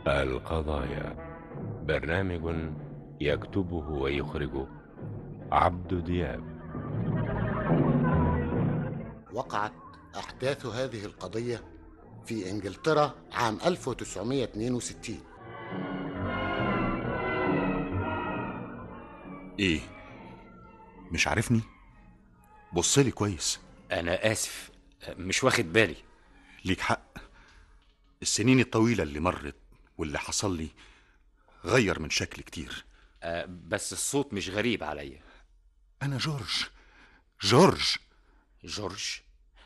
القضايا برنامج يكتبه ويخرجه عبد دياب وقعت أحداث هذه القضية في إنجلترا عام 1962 ايه مش عارفني بصلي كويس انا اسف مش واخد بالي ليك حق السنين الطويلة اللي مرت واللي حصل لي غير من شكلي كتير أه، بس الصوت مش غريب عليا أنا جورج جورج جورج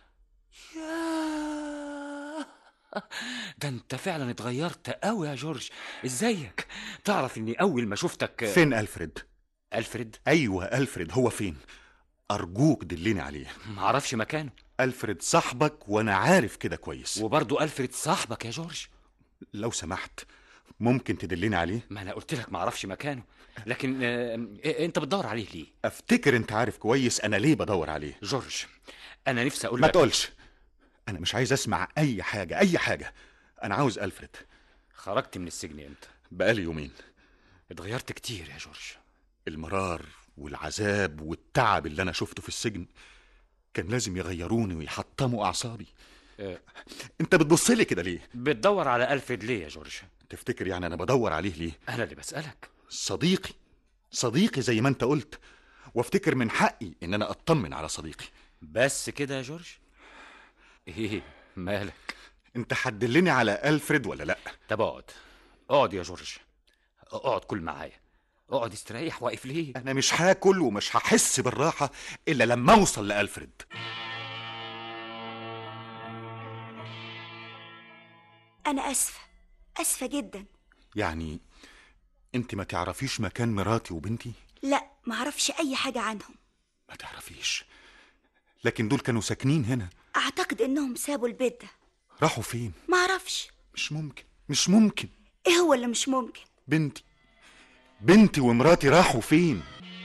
ياه ده انت فعلا اتغيرت قوي يا جورج ازيك تعرف اني اول ما شفتك فين ألفريد؟ الفريد أيوة ألفريد هو فين؟ أرجوك دلني عليه معرفش مكانه ألفريد صاحبك وأنا عارف كده كويس وبرضه الفريد صاحبك يا جورج لو سمحت ممكن تدلني عليه؟ ما انا قلت لك معرفش مكانه لكن آه، إيه انت بتدور عليه ليه أفتكر أنت عارف كويس أنا ليه بدور عليه جورج انا نفسي اقول ما لك تقولش أنا مش عايز أسمع أي حاجة أي حاجة أنا عاوز ألفريد خرجت من السجن امتى بقالي يومين اتغيرت كتير يا جورج المرار والعذاب والتعب اللي أنا شفته في السجن كان لازم يغيروني ويحطموا أعصابي آه، أنت بتبص لي كده ليه؟ بتدور على الفريد ليه يا جورج تفتكر يعني أنا بدور عليه ليه؟ انا اللي بسالك صديقي صديقي زي ما أنت قلت وافتكر من حقي إن أنا أطمن على صديقي بس كده يا جورج ايه مالك أنت هتدلني على ألفريد ولا لأ؟ طب اقعد اقعد يا جورج اقعد كل معايا اقعد استريح واقف ليه أنا مش هاكل ومش هحس بالراحة إلا لما أوصل لألفريد أنا أسفة أسفة جدا يعني أنت ما تعرفيش مكان مراتي وبنتي؟ لا معرفش أي حاجة عنهم ما تعرفيش لكن دول كانوا ساكنين هنا أعتقد إنهم سابوا البيت ده راحوا فين؟ معرفش مش ممكن مش ممكن إيه هو اللي مش ممكن بنتي بنتي ومراتي راحوا فين؟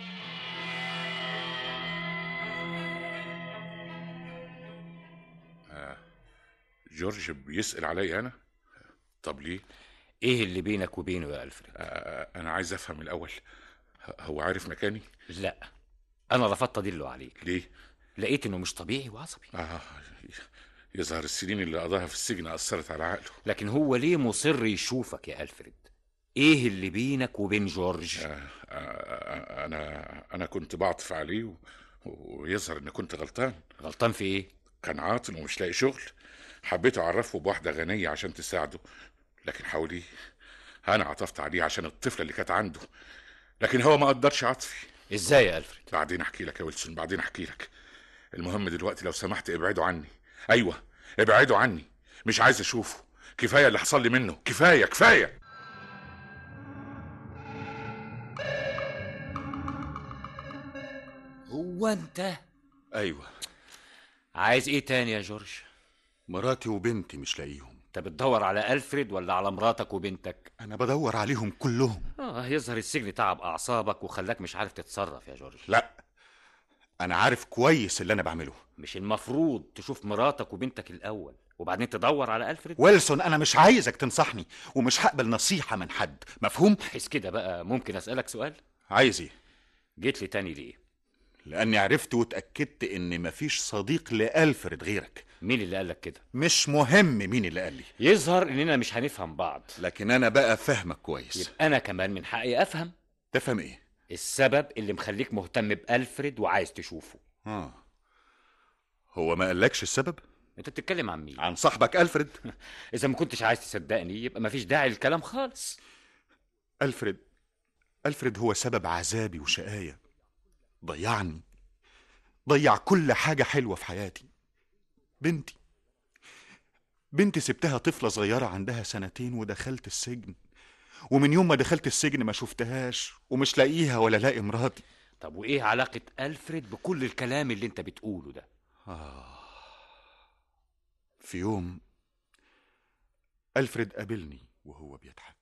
جورج بيسأل علي أنا طب ليه؟ ايه اللي بينك وبينه يا الفريد آه، أنا عايز أفهم الأول ه- هو عارف مكاني؟ لا انا رفضت ادله عليه ليه؟ لقيت انه مش طبيعي وعصبي آه يظهر السنين اللي قضاها في السجن أثرت على عقله لكن هو ليه مصر يشوفك يا الفريد ايه اللي بينك وبين جورج آه، آه، أنا أنا كنت بعطف عليه و... ويظهر إني كنت غلطان غلطان في ايه كان عاطل ومش لاقي شغل حبيت أعرفه بواحدة غنية عشان تساعده لكن حاوليه أنا عطفت عليه عشان الطفلة اللي كانت عنده لكن هو ما قدرش عطفي ازاي يا الفريد بعدين احكي لك يا ويلسون بعدين احكي لك المهم دلوقتي لو سمحت ابعدوا عني ايوه ابعدوا عني مش عايز اشوفه كفايه اللي حصل لي منه كفايه كفايه هو انت أيوة عايز ايه تاني يا جورج مراتي وبنتي مش لاقيهم انت بتدور على الفريد ولا على مراتك وبنتك أنا بدور عليهم كلهم اه يظهر السجن تعب اعصابك وخلاك مش عارف تتصرف يا جورج لا أنا عارف كويس اللي أنا بعمله مش المفروض تشوف مراتك وبنتك الاول وبعدين تدور على الفريد ويلسون أنا مش عايزك تنصحني ومش هقبل نصيحة من حد مفهوم؟ حس كده بقى ممكن اسالك سؤال عايز إيه؟ جيت لي تاني ليه لأني عرفت واتأكدت إن مفيش صديق لألفريد غيرك مين اللي قالك كده مش مهم مين اللي قال لي يظهر اننا مش هنفهم بعض لكن أنا بقى فاهمك كويس يبقى انا كمان من حقي افهم تفهم إيه؟ السبب اللي مخليك مهتم بألفريد وعايز تشوفه آه هو ما قالكش السبب؟ انت بتتكلم عن مين عن صاحبك ألفريد اذا ما كنتش عايز تصدقني يبقى مفيش داعي للكلام خالص ألفريد ألفريد هو سبب عذابي وشقايا ضيعني ضيع كل حاجة حلوة في حياتي بنتي بنتي سبتها طفلة صغيرة عندها سنتين ودخلت السجن ومن يوم ما دخلت السجن ما شفتهاش ومش لاقيها ولا لاقي مراتي طب وايه علاقة ألفريد بكل الكلام اللي انت بتقوله ده في يوم ألفريد قابلني وهو بيضحك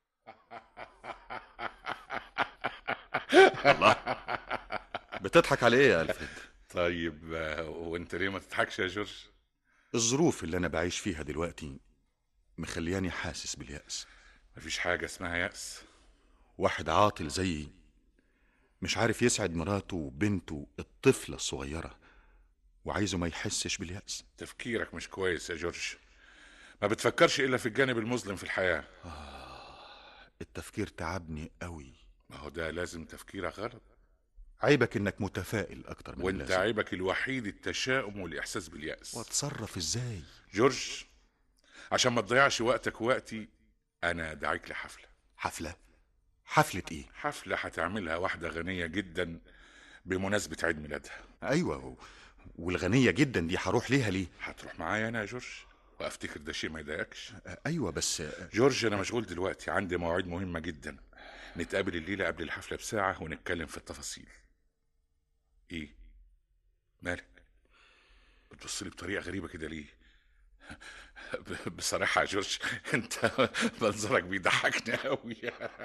الله بتضحك على ايه يا ألفريد؟ طيب آه، وانت ليه ما تضحكش يا جورج الظروف اللي أنا بعيش فيها دلوقتي مخلياني حاسس باليأس مفيش حاجة اسمها يأس واحد عاطل زيي مش عارف يسعد مراته وبنته الطفلة الصغيرة وعايزه ما يحسش باليأس تفكيرك مش كويس يا جورج ما بتفكرش إلا في الجانب المظلم في الحياة التفكير تعبني قوي ما هو ده لازم تفكيرك غلط عيبك انك متفائل اكتر من وانت اللازم عيبك الوحيد التشاؤم والإحساس باليأس واتصرف ازاي جورج عشان ما تضيعش وقتك ووقتي أنا داعيك لحفلة حفلة حفلة ايه حفلة هتعملها واحدة غنية جدا بمناسبة عيد ميلادها ايوه و- والغنية جدا دي هروح ليها ليه هتروح معايا أنا يا جورج وأفتكر ده شيء ما يضايقكش ايوه بس جورج أنا مشغول دلوقتي عندي مواعيد مهمة جدا نتقابل الليلة قبل الحفلة بساعة ونتكلم في التفاصيل إيه؟ مالك؟ بتبصلي بطريقة غريبة كده ليه؟ ب- بصراحة يا جورج أنت منظرك بيضحكني أوي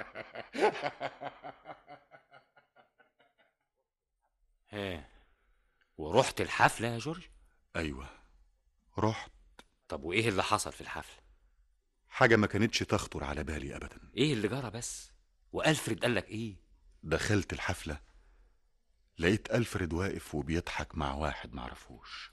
ها ورحت الحفلة يا جورج ايوه رحت طب وايه اللي حصل في الحفلة حاجة ما كانتش تخطر على بالي ابدا ايه اللي جرى بس والفريد قال لك ايه دخلت الحفلة لقيت ألفريد واقف وبيضحك مع واحد معرفوش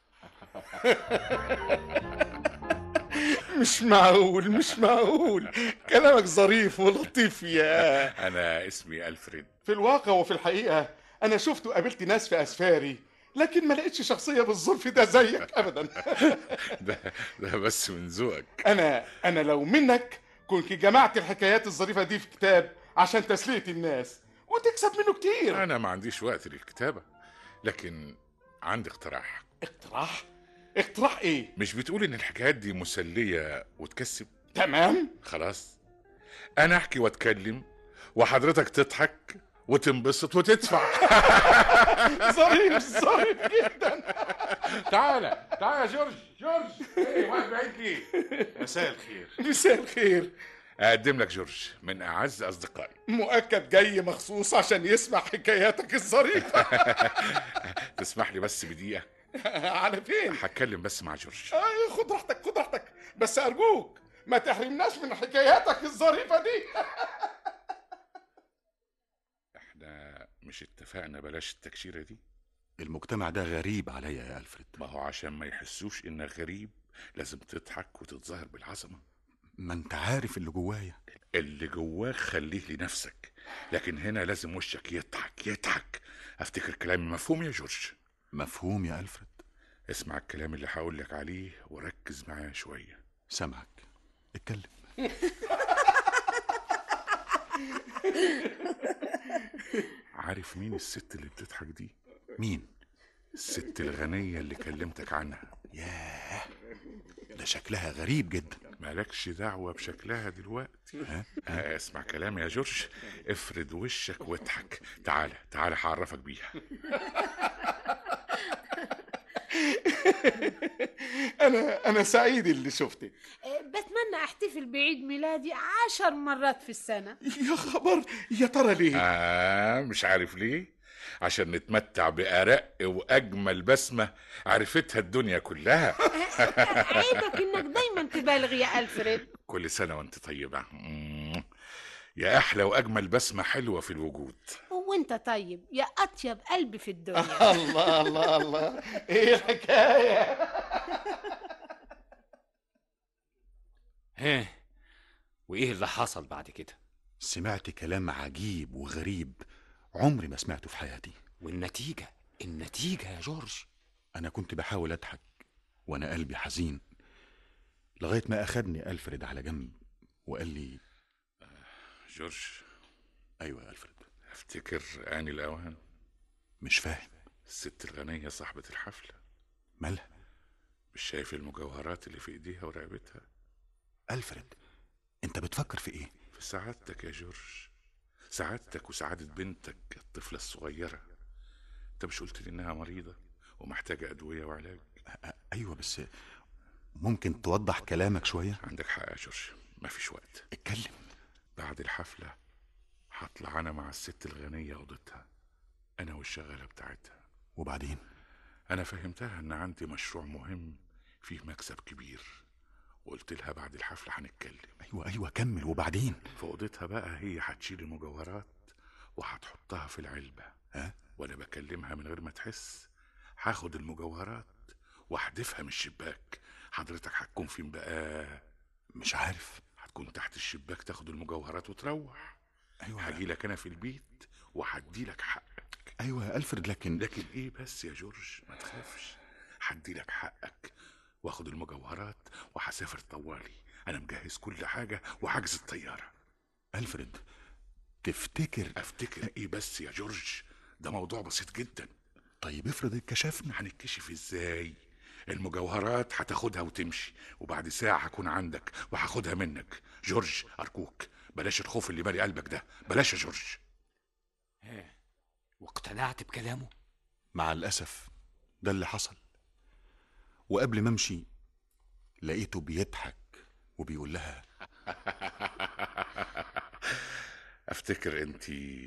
مش معقول مش معقول كلامك ظريف ولطيف يا أنا اسمي ألفريد في الواقع وفي الحقيقة أنا شفت وقابلت ناس في أسفاري لكن ما لقيتش شخصية بالظرف ده زيك أبدا ده ده بس من ذوقك أنا أنا لو منك كنت جمعت الحكايات الظريفة دي في كتاب عشان تسلية الناس وتكسب منه كتير أنا ما عنديش وقت للكتابة لكن عندي اقتراح اقتراح اقتراح إيه مش بتقول إن الحكايات دي مسلية وتكسب تمام خلاص أنا أحكي وأتكلم وحضرتك تضحك وتنبسط وتدفع ظريف ظريف جدا تعالى تعالى يا جورج جورج ايه واقف بعيد ليه مساء الخير مساء الخير أقدم لك جورج من أعز أصدقائي مؤكد جاي مخصوص عشان يسمع حكاياتك الظريفة تسمح لي بس بدقيقة على فين هتكلم بس مع جورج آه خد راحتك خد راحتك بس أرجوك ما تحرمناش من حكاياتك الظريفة دي احنا مش اتفقنا بلاش التكشيرة دي المجتمع ده غريب عليا يا ألفريد ما هو عشان ما يحسوش انك غريب لازم تضحك وتتظاهر بالعظمة ما انت عارف اللي جوايا اللي جواك خليه لنفسك لكن هنا لازم وشك يضحك يضحك افتكر كلامي مفهوم يا جورج مفهوم يا ألفريد اسمع الكلام اللي هقول لك عليه وركز معايا شوية سامعك اتكلم عارف مين الست اللي بتضحك دي مين الست الغنية اللي كلمتك عنها ياه ده شكلها غريب جدا مالكش دعوة بشكلها دلوقتي ها؟ آه، اسمع كلامي يا جورج افرد وشك واضحك تعالى تعالى هعرفك بيها أنا أنا سعيد اللي شفتك بتمنى احتفل بعيد ميلادي عشر مرات في السنة يا خبر يا ترى ليه آه مش عارف ليه عشان نتمتع بأرق وأجمل بسمة عرفتها الدنيا كلها عيبك انك دايما تبالغ يا الفريد كل سنة وانت طيبة مم. يا أحلى وأجمل بسمة حلوة في الوجود وانت طيب يا اطيب قلب في الدنيا الله الله الله ايه الحكاية ها وايه اللي حصل بعد كده سمعت كلام عجيب وغريب عمري ما سمعته في حياتي والنتيجة النتيجة يا جورج أنا كنت بحاول أضحك وأنا قلبي حزين لغاية ما أخدني ألفريد على جنب وقال لي جورج أيوة يا ألفريد افتكر آن الأوان مش فاهم الست الغنية صاحبة الحفلة مالها مش شايف المجوهرات اللي في ايديها ورقبتها ألفريد أنت بتفكر في إيه؟ في سعادتك يا جورج سعادتك وسعادة بنتك الطفلة الصغيرة انت مش قلت لي انها مريضة ومحتاجة أدوية وعلاج أ- أيوة بس ممكن توضح كلامك شوية؟ عندك حق يا جورج مفيش وقت اتكلم بعد الحفلة هطلع أنا مع الست الغنية أوضتها أنا والشغالة بتاعتها وبعدين أنا فهمتها إن عندي مشروع مهم فيه مكسب كبير وقلت لها بعد الحفلة هنتكلم ايوه ايوه كمل وبعدين في اوضتها بقى هي هتشيل المجوهرات وهتحطها في العلبة ها وانا بكلمها من غير ما تحس هاخد المجوهرات واحدفها من الشباك حضرتك هتكون فين بقى مش عارف هتكون تحت الشباك تاخد المجوهرات وتروح ايوه هاجي لك انا في البيت وهدي لك حقك ايوه يا الفريد لكن لكن ايه بس يا جورج ما تخافش هدي لك حقك واخد المجوهرات وهسافر طوالي انا مجهز كل حاجه وحجز الطياره الفريد تفتكر افتكر ايه بس يا جورج ده موضوع بسيط جدا طيب افرض اتكشفنا هنتكشف ازاي المجوهرات هتاخدها وتمشي وبعد ساعة هكون عندك وهاخدها منك جورج أرجوك بلاش الخوف اللي مالي قلبك ده بلاش يا جورج واقتنعت بكلامه مع الاسف ده اللي حصل وقبل ما امشي لقيته بيضحك وبيقول لها افتكر انت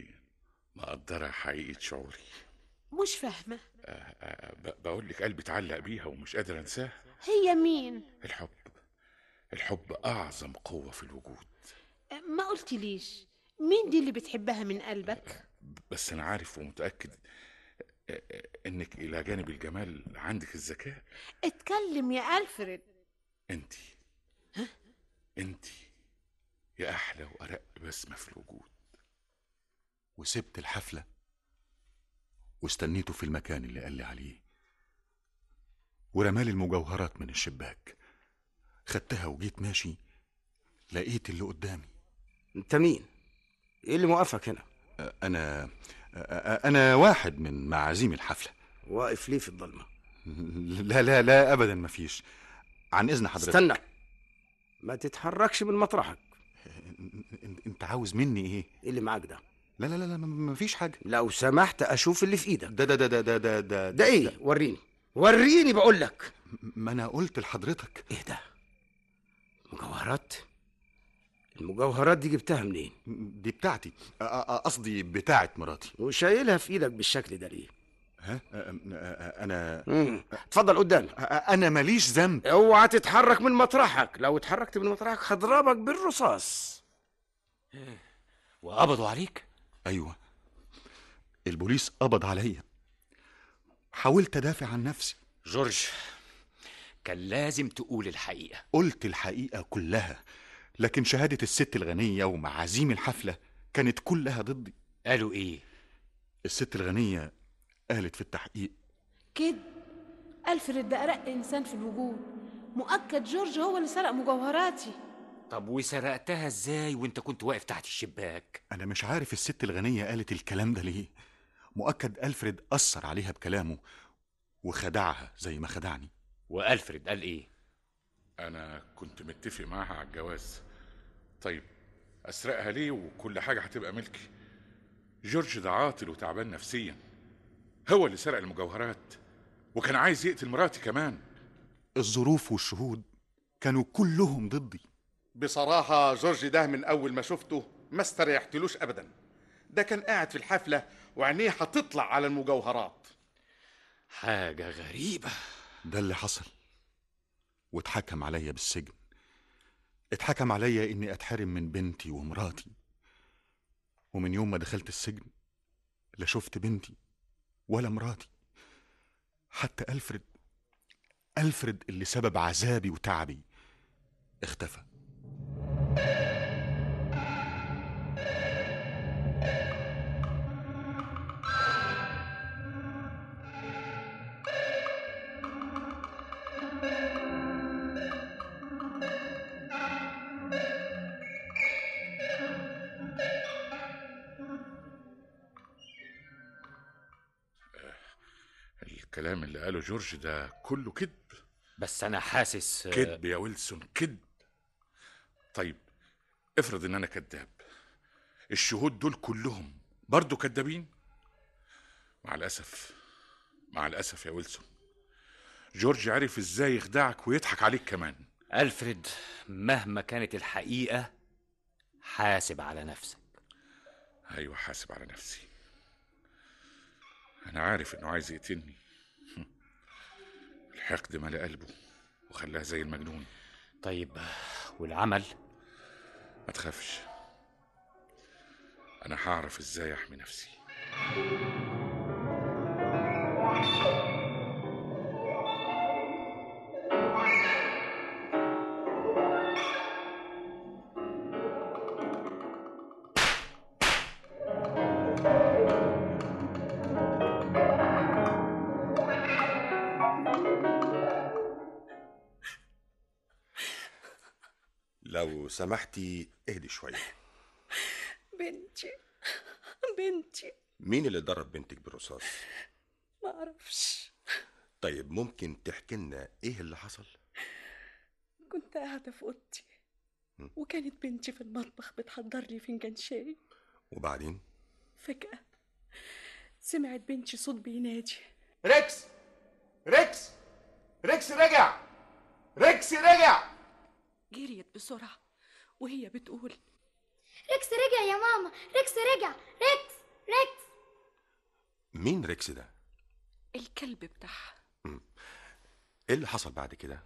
مقدرة حقيقة شعوري مش فاهمة أه، ب- بقول لك قلبي اتعلق بيها ومش قادر انساها هي مين الحب الحب أعظم قوة في الوجود ما قلت ليش مين دي اللي بتحبها من قلبك بس أنا عارف ومتأكد أه، أه، إنك إلى جانب الجمال عندك الذكاء اتكلم يا ألفريد انت انت يا احلى وارق بسمه في الوجود وسبت الحفلة واستنيته في المكان اللي قال لي عليه ورمالي المجوهرات من الشباك خدتها وجيت ماشي لقيت اللي قدامي انت مين ايه اللي موقفك هنا أنا أنا واحد من معازيم الحفلة واقف ليه في الضلمه لا لا لا أبدا مفيش عن إذن حضرتك استنى ما تتحركش من مطرحك أنت- أنت عاوز مني إيه؟ ايه اللي معاك ده لا لا لا لا م- مفيش حاجة لو سمحت اشوف اللي في ايدك ده ده ده ده ده ده ده, ده ايه وريني وريني بقول لك ما أنا قلت لحضرتك ايه ده مجوهرات المجوهرات دي جبتها منين دي بتاعتي أ- أ- قصدي بتاعت مراتي وشايلها في ايدك بالشكل ده ليه ها أ- أ- أنا مم. اتفضل قدامي أ- أنا ماليش ذنب اوعى تتحرك من مطرحك لو اتحركت من مطرحك هضربك بالرصاص وقبضوا عليك أيوة البوليس قبض عليا حاولت أدافع عن نفسي جورج كان لازم تقول الحقيقة قلت الحقيقة كلها لكن شهادة الست الغنية ومعازيم الحفلة كانت كلها ضدي قالوا ايه الست الغنية قالت في التحقيق كده ألفريد ده أرق إنسان في الوجود مؤكد جورج هو اللي سرق مجوهراتي طب وسرقتها ازاي وانت كنت واقف تحت الشباك أنا مش عارف الست الغنية قالت الكلام ده ليه مؤكد ألفريد أثر عليها بكلامه وخدعها زي ما خدعني والفريد قال ايه انا كنت متفق معاها على الجواز طيب اسرقها ليه وكل حاجه هتبقى ملكي جورج ده عاطل وتعبان نفسيا هو اللي سرق المجوهرات وكان عايز يقتل مراتي كمان الظروف والشهود كانوا كلهم ضدي بصراحة جورج ده من أول ما شفته ما استريحتلوش أبدا ده كان قاعد في الحفلة وعينيه هتطلع على المجوهرات حاجة غريبة ده اللي حصل واتحكم عليا بالسجن اتحكم عليا اني اتحرم من بنتي ومراتي ومن يوم ما دخلت السجن لا شفت بنتي ولا مراتي حتى ألفريد ألفريد اللي سبب عذابي وتعبي اختفى الكلام اللي قاله جورج ده كله كذب بس انا حاسس آه، كذب يا ويلسون كذب طيب افرض ان انا كذاب الشهود دول كلهم برضو كذابين مع الاسف مع الاسف يا ويلسون جورج عرف ازاي يخدعك ويضحك عليك كمان ألفريد مهما كانت الحقيقة حاسب على نفسك ايوه حاسب على نفسي انا عارف انه عايز يقتلني الحقد ملا قلبه وخلاه زي المجنون طيب والعمل ما تخافش انا هعرف ازاي احمي نفسي لو سمحتي اهدي شوية بنتي بنتي مين اللي ضرب بنتك بالرصاص؟ ما اعرفش طيب ممكن تحكي لنا ايه اللي حصل؟ كنت قاعدة في اوضتي وكانت بنتي في المطبخ بتحضر لي فنجان شاي وبعدين؟ فجأة سمعت بنتي صوت بينادي ريكس ريكس ريكس رجع ريكس رجع جريت بسرعة وهي بتقول ريكس رجع يا ماما ريكس رجع ريكس ريكس مين ريكس ده؟ الكلب بتاعها ايه اللي حصل بعد كده؟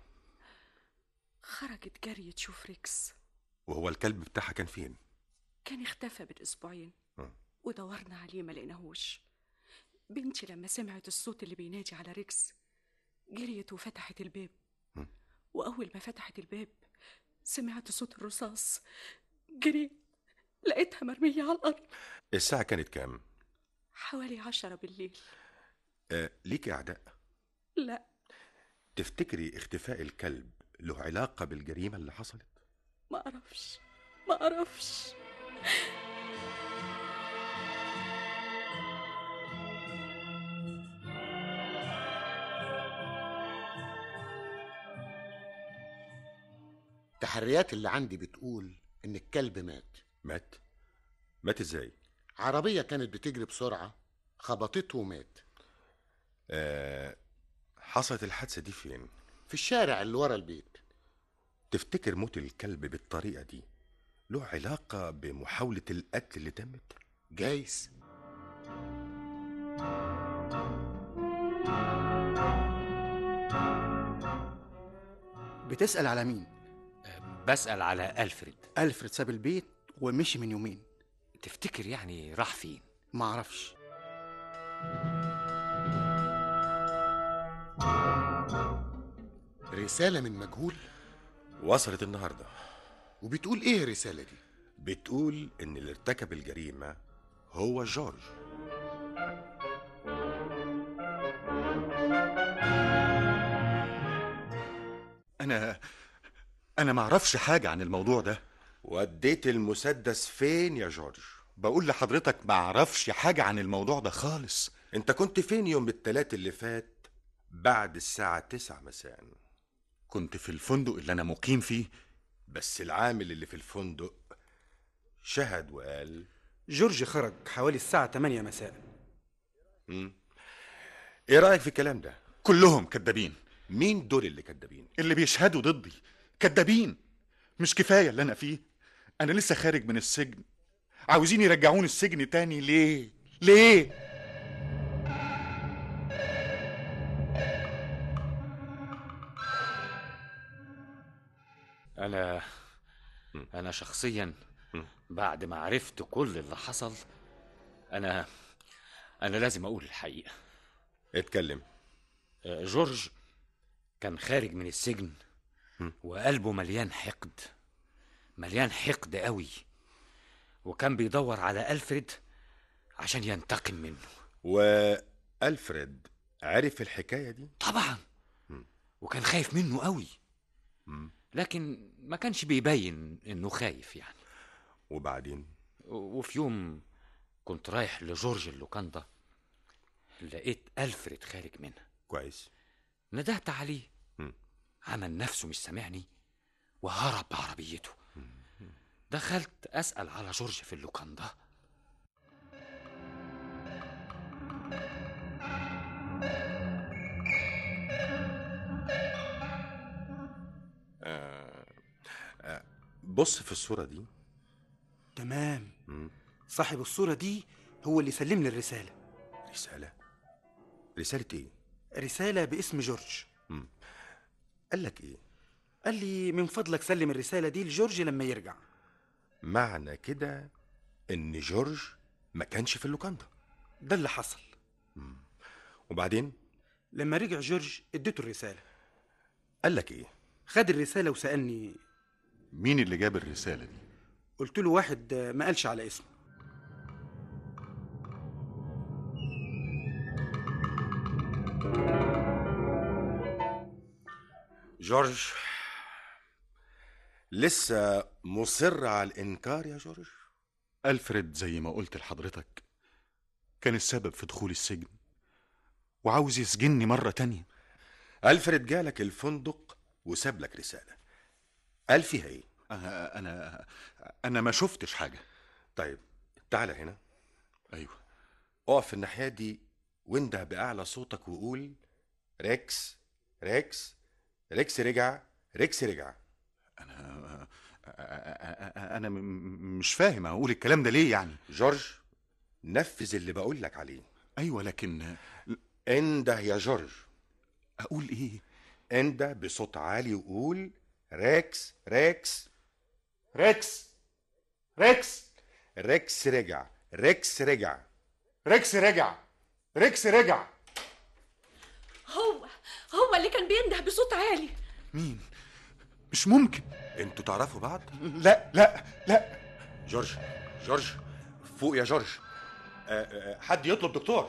خرجت جري تشوف ريكس وهو الكلب بتاعها كان فين؟ كان اختفى بالأسبوعين مم. ودورنا عليه ما لقيناهوش بنتي لما سمعت الصوت اللي بينادي على ريكس جريت وفتحت الباب مم. وأول ما فتحت الباب سمعت صوت الرصاص جريت لقيتها مرمية على الأرض الساعة كانت كام؟ حوالي عشرة بالليل آه ليكي أعداء؟ لا تفتكري اختفاء الكلب له علاقة بالجريمة اللي حصلت؟ ما أعرفش ما أعرفش التحريات اللي عندي بتقول إن الكلب مات مات؟ مات ازاي؟ عربية كانت بتجري بسرعة خبطته ومات آه حصلت الحادثة دي فين؟ في الشارع اللي ورا البيت تفتكر موت الكلب بالطريقة دي له علاقة بمحاولة القتل اللي تمت؟ جايز بتسأل على مين؟ بسأل على ألفريد ألفريد ساب البيت ومشي من يومين تفتكر يعني راح فين؟ معرفش رسالة من مجهول وصلت النهاردة وبتقول إيه الرسالة دي؟ بتقول إن اللي ارتكب الجريمة هو جورج أنا أنا معرفش حاجة عن الموضوع ده وديت المسدس فين يا جورج؟ بقول لحضرتك معرفش حاجة عن الموضوع ده خالص انت كنت فين يوم التلات اللي فات بعد الساعة تسعة مساء كنت في الفندق اللي أنا مقيم فيه بس العامل اللي في الفندق شهد وقال جورج خرج حوالي الساعة 8 مساء مم. ايه رأيك في الكلام ده؟ كلهم كدابين مين دول اللي كدابين؟ اللي بيشهدوا ضدي كدابين مش كفاية اللي أنا فيه أنا لسه خارج من السجن عاوزين يرجعوني السجن تاني ليه؟ ليه؟ أنا أنا شخصيا بعد ما عرفت كل اللي حصل أنا أنا لازم أقول الحقيقة اتكلم آه، جورج كان خارج من السجن وقلبه مليان حقد مليان حقد قوي وكان بيدور على ألفريد عشان ينتقم منه وألفريد عرف الحكاية دي؟ طبعا وكان خايف منه قوي لكن ما كانش بيبين انه خايف يعني وبعدين وفي يوم كنت رايح لجورج اللوكاندا لقيت ألفريد خارج منها كويس ندهت عليه عمل نفسه مش سامعني وهرب بعربيته دخلت أسأل على جورج في اللوكاندا آه. آه. بص في الصورة دي تمام مم. صاحب الصورة دي هو اللي سلم لي الرسالة رسالة رسالة ايه؟ رسالة باسم جورج مم. قال لك ايه؟ قال لي من فضلك سلم الرسالة دي لجورج لما يرجع معنى كده ان جورج ما كانش في اللوكاندا ده اللي حصل وبعدين لما رجع جورج اديته الرسالة قال لك ايه خد الرسالة وسألني مين اللي جاب الرسالة دي قلت له واحد ما قالش على اسمه جورج لسه مصر على الانكار يا جورج ألفريد زي ما قلت لحضرتك كان السبب في دخول السجن وعاوز يسجني مرة تانية ألفريد جالك الفندق وساب لك رسالة قال فيها ايه أنا أنا أنا ما شفتش حاجة طيب تعالى هنا أيوه اقف في الناحية دي وانده بأعلى صوتك وقول ريكس ريكس ريكس رجع ريكس رجع أنا أنا م- مش فاهم أقول الكلام ده ليه يعني جورج نفذ اللي بقول لك عليه أيوه لكن انده يا جورج أقول إيه انده بصوت عالي وقول ريكس ريكس ريكس ريكس ريكس رجع ريكس رجع ريكس رجع ريكس رجع هو هو اللي كان بينده بصوت عالي مين مش ممكن انتوا تعرفوا بعض لا لا لا جورج جورج فوق يا جورج آه، آه، حد يطلب دكتور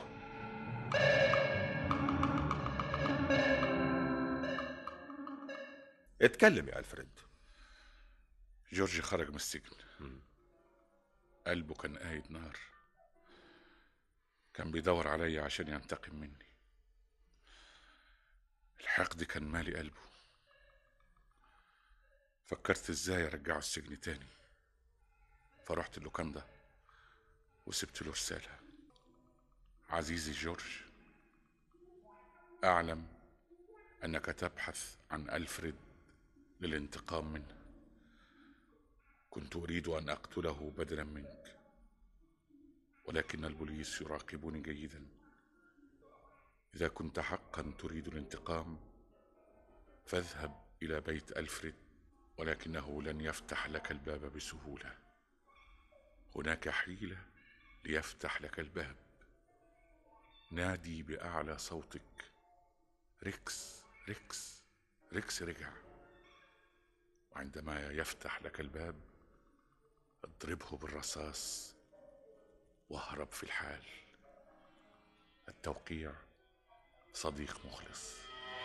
اتكلم يا الفريد جورج خرج من السجن قلبه كان قايد نار كان بيدور عليا عشان ينتقم مني الحقد كان مالي قلبه فكرت ازاي ارجعه السجن تاني فرحت اللوكاندا وسبت له رسالة عزيزي جورج أعلم أنك تبحث عن ألفريد للانتقام منه كنت أريد أن أقتله بدلا منك ولكن البوليس يراقبني جيدا إذا كنت حقا تريد الانتقام فاذهب إلى بيت ألفريد ولكنه لن يفتح لك الباب بسهولة هناك حيلة ليفتح لك الباب نادي بأعلى صوتك ريكس ريكس ريكس رجع وعندما يفتح لك الباب اضربه بالرصاص واهرب في الحال التوقيع صديق مخلص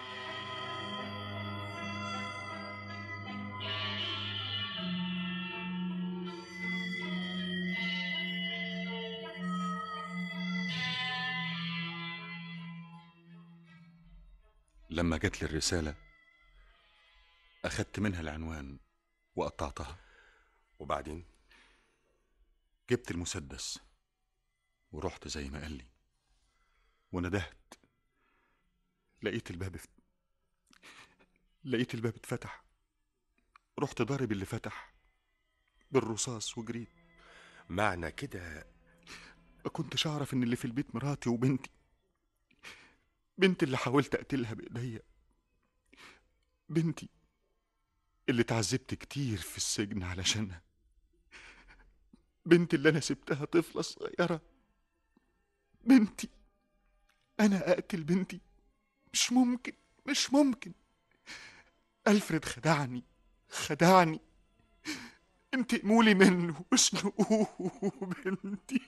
لما جات لي الرسالة أخدت منها العنوان وقطعتها وبعدين جبت المسدس ورحت زي ما قال لي وندهت لقيت الباب افت... لقيت الباب اتفتح رحت ضارب اللي فتح بالرصاص وجريت معنى كده ما كنتش أعرف إن اللي في البيت مراتي وبنتي بنتي اللي حاولت أقتلها بإيديا بنتي اللي اتعذبت كتير في السجن علشانها بنتي اللي أنا سبتها طفلة صغيرة بنتي أنا أقتل بنتي مش ممكن مش ممكن ألفريد خدعني خدعني انتقموا لي منه واشنقوه بنتي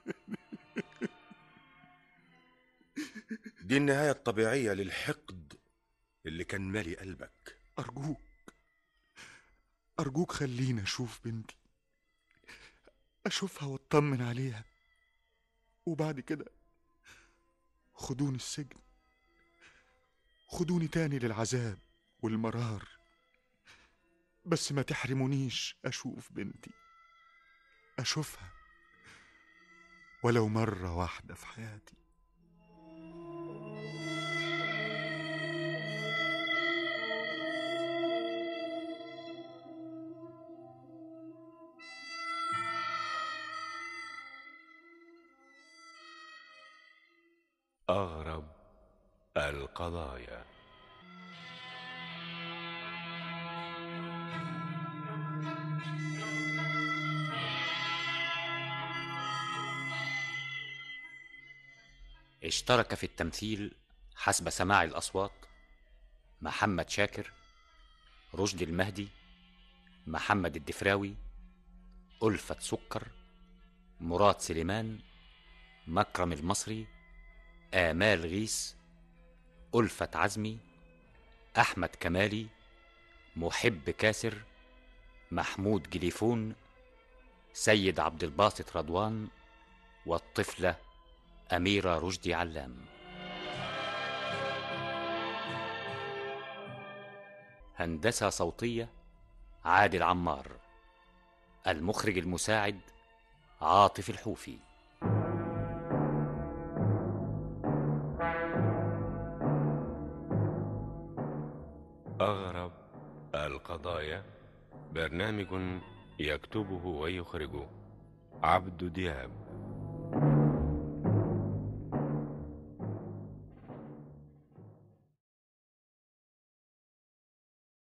دي النهاية الطبيعية للحقد اللي كان مالي قلبك أرجوك أرجوك خليني أشوف بنتي أشوفها وأطمن عليها وبعد كده خدوني السجن خدوني تاني للعذاب والمرار بس ما تحرمونيش أشوف بنتي أشوفها ولو مرة واحدة في حياتي أغرب القضايا اشترك في التمثيل حسب سماع الأصوات محمد شاكر رشدي المهدي محمد الدفراوي ألفة سكر مراد سليمان مكرم المصري آمال غيث ألفة عزمي أحمد كمالي محب كاسر محمود جليفون سيد عبد الباسط رضوان والطفلة أميرة رشدي علام هندسة صوتية عادل عمار المخرج المساعد عاطف الحوفي أغرب القضايا برنامج يكتبه ويخرجه عبد دياب